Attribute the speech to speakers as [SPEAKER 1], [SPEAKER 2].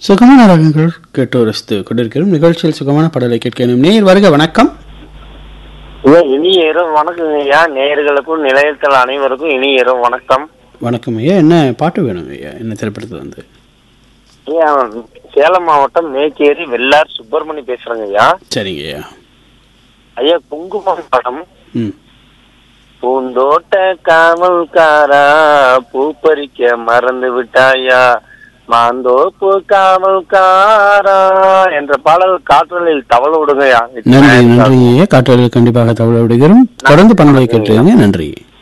[SPEAKER 1] சுகமான ராகங்கள் கேட்டு ரசித்து கொண்டிருக்கிறோம் நிகழ்ச்சியில் சுகமான பாடலை கேட்கணும் நேர் வருக வணக்கம்
[SPEAKER 2] ஐயா, இனிய இரவு வணக்கங்க ஐயா நேயர்களுக்கும் நிலையத்தில் அனைவருக்கும் இனிய இரவு வணக்கம்
[SPEAKER 1] வணக்கம் ஐயா என்ன பாட்டு வேணும் ஐயா என்ன திரைப்படத்தில் வந்து
[SPEAKER 2] ஐயா சேலம் மாவட்டம் மேச்சேரி வெள்ளார் சுப்பிரமணி பேசுறேங்க ஐயா
[SPEAKER 1] சரிங்க ஐயா
[SPEAKER 2] ஐயா குங்குமம் படம்
[SPEAKER 1] ம்
[SPEAKER 2] பூந்தோட்ட காவல்காரா பூ பறிக்க மறந்து விட்டாயா மாந்தோப்பு காவல்காரா என்ற பாடல் காற்றலில் தவள விடுங்கய்யா
[SPEAKER 1] நன்றி நன்றி ஐயா காற்றலில் கண்டிப்பாக தவள விடுகிறோம் தொடர்ந்து பணங்களை கேட்டுருங்க நன்றி